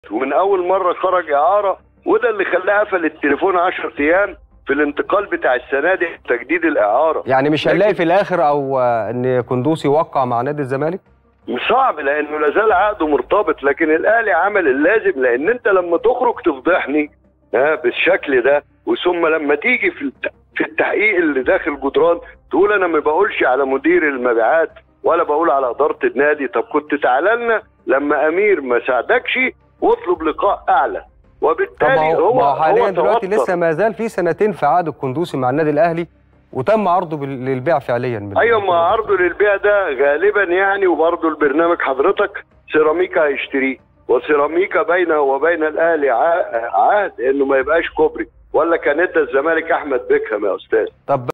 ومن اول مره خرج اعاره وده اللي خلاه قفل التليفون 10 ايام في الانتقال بتاع السنه دي تجديد الاعاره يعني مش هنلاقي في الاخر او آه، ان كندوسي وقع مع نادي الزمالك صعب لانه لازال عقده مرتبط لكن الاهلي عمل اللازم لان انت لما تخرج تفضحني ها بالشكل ده وثم لما تيجي في الت- في التحقيق اللي داخل جدران تقول انا ما بقولش على مدير المبيعات ولا بقول على اداره النادي طب كنت تعالى لنا لما امير ما ساعدكش واطلب لقاء اعلى طب وبالتالي ما هو, هو ما هو حاليا هو دلوقتي توتر. لسه ما زال في سنتين في عقد الكندوسي مع النادي الاهلي وتم عرضه بال- للبيع فعليا من ايوه ما عرضه للبيع ده غالبا يعني وبرضه البرنامج حضرتك سيراميكا هيشتريه وسيراميكا بينه وبين الاهلي ع- عهد انه ما يبقاش كوبري ولا كان ادى الزمالك احمد بيكهام يا استاذ طب